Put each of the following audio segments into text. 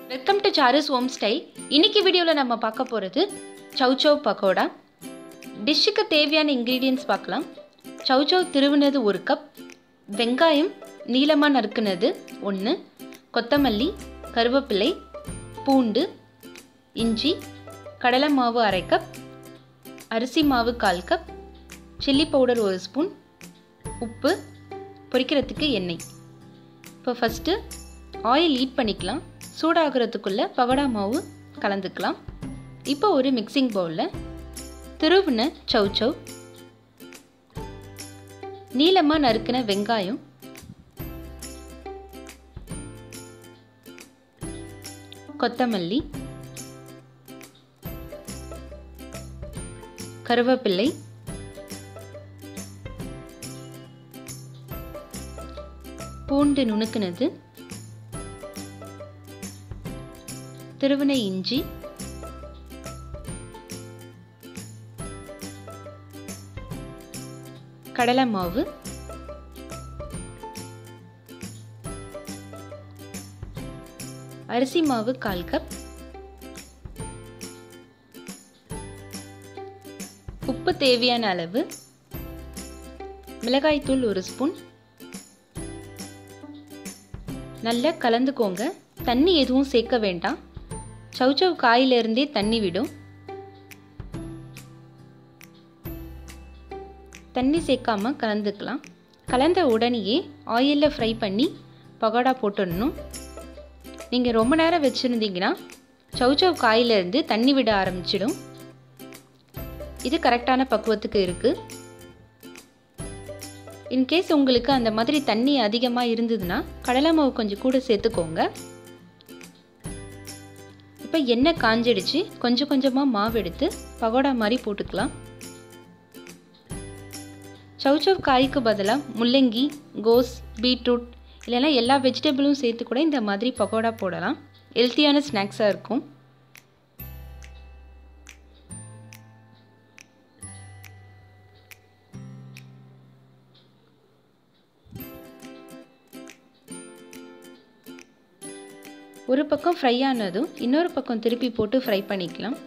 welcome to Charu's home style இன்னைக்கு வீடியோவில் நம்ம பார்க்க போகிறது சௌச்சௌ பக்கோடா டிஷ்ஷுக்கு தேவையான இன்க்ரீடியன்ஸ் பார்க்கலாம் சௌச்சௌ திருவுனது ஒரு கப் வெங்காயம் நீளமாக நறுக்குனது ஒன்று கொத்தமல்லி கருவேப்பிலை பூண்டு இஞ்சி கடலை மாவு அரை கப் அரிசி மாவு கால் கப் சில்லி பவுடர் ஒரு ஸ்பூன் உப்பு பொரிக்கிறதுக்கு எண்ணெய் இப்போ ஃபஸ்ட்டு ஆயில் ஹீட் பண்ணிக்கலாம் சூடாகிறதுக்குள்ளே பகடா மாவு கலந்துக்கலாம் இப்போ ஒரு மிக்சிங் பவுலில் திருவுன சௌச்சௌ நீளமாக நறுக்கின வெங்காயம் கொத்தமல்லி கருவேப்பிள்ளை பூண்டு நுணுக்குனது திருவனை இஞ்சி கடலை மாவு அரிசி மாவு கால் கப் உப்பு தேவையான அளவு மிளகாய்த்தூள் ஒரு ஸ்பூன் நல்லா கலந்துக்கோங்க தண்ணி எதுவும் சேர்க்க வேண்டாம் சௌச்சவ் காயிலிருந்தே தண்ணி விடும் தண்ணி சேர்க்காம கலந்துக்கலாம் கலந்த உடனேயே ஆயிலில் ஃப்ரை பண்ணி பகோடா போட்டுடணும் நீங்கள் ரொம்ப நேரம் வச்சுருந்தீங்கன்னா சௌச்சவ் காயிலிருந்து தண்ணி விட ஆரம்பிச்சிடும் இது கரெக்டான பக்குவத்துக்கு இருக்குது இன்கேஸ் உங்களுக்கு அந்த மாதிரி தண்ணி அதிகமாக இருந்ததுன்னா கடலை மாவு கொஞ்சம் கூட சேர்த்துக்கோங்க இப்போ எண்ணெய் காஞ்சிடுச்சு கொஞ்சம் கொஞ்சமாக மாவு எடுத்து பகோடா மாதிரி போட்டுக்கலாம் சௌச்சவ் காய்க்கு பதிலாக முள்ளங்கி கோஸ் பீட்ரூட் இல்லைன்னா எல்லா வெஜிடபிளும் சேர்த்து கூட இந்த மாதிரி பகோடா போடலாம் ஹெல்த்தியான ஸ்நாக்ஸாக இருக்கும் ஒரு பக்கம் ஃப்ரை ஆனதும் இன்னொரு பக்கம் திருப்பி போட்டு ஃப்ரை பண்ணிக்கலாம்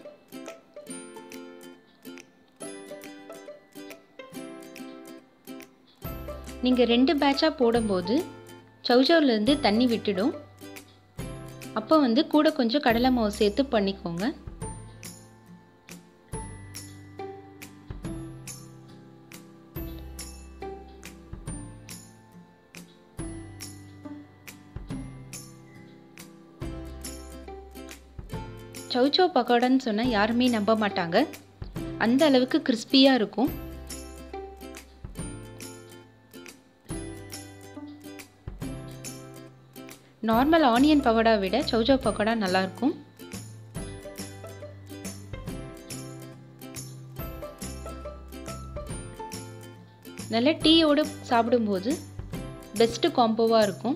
நீங்கள் ரெண்டு பேட்சாக போடும்போது சௌச்சௌலேருந்து தண்ணி விட்டுடும் அப்போ வந்து கூட கொஞ்சம் கடலை மாவு சேர்த்து பண்ணிக்கோங்க சௌச்சோ பக்கோடான்னு சொன்னால் யாருமே நம்ப மாட்டாங்க அந்த அளவுக்கு கிறிஸ்பியாக இருக்கும் நார்மல் ஆனியன் பக்கோடா விட சௌச்சோ பக்கோடா நல்லாயிருக்கும் நல்ல டீயோடு சாப்பிடும்போது பெஸ்ட்டு காம்போவாக இருக்கும்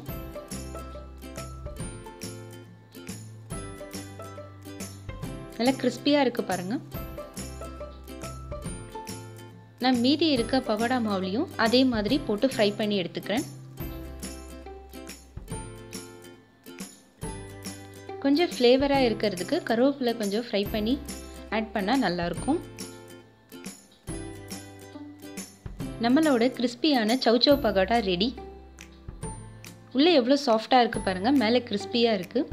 நல்லா கிறிஸ்பியாக இருக்குது பாருங்கள் நான் மீதி இருக்க பகோடா மாவுலையும் அதே மாதிரி போட்டு ஃப்ரை பண்ணி எடுத்துக்கிறேன் கொஞ்சம் ஃப்ளேவராக இருக்கிறதுக்கு கருவேப்பிலை கொஞ்சம் ஃப்ரை பண்ணி ஆட் பண்ணால் நல்லாயிருக்கும் நம்மளோட கிறிஸ்பியான சௌச்சௌ பகோடா ரெடி உள்ளே எவ்வளோ சாஃப்டாக இருக்குது பாருங்கள் மேலே கிறிஸ்பியாக இருக்குது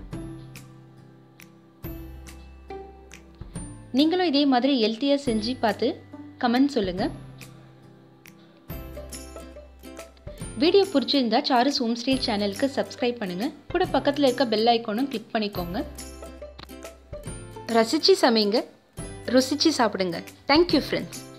நீங்களும் இதே மாதிரி ஹெல்த்தியாக செஞ்சு பார்த்து கமெண்ட் சொல்லுங்கள் வீடியோ பிடிச்சிருந்தா சாருஸ் ஹோம் ஸ்டைல் சேனலுக்கு சப்ஸ்கிரைப் பண்ணுங்கள் கூட பக்கத்தில் இருக்க பெல் ஐக்கானும் கிளிக் பண்ணிக்கோங்க ரசித்து சமைங்க ருசித்து சாப்பிடுங்க தேங்க்யூ ஃப்ரெண்ட்ஸ்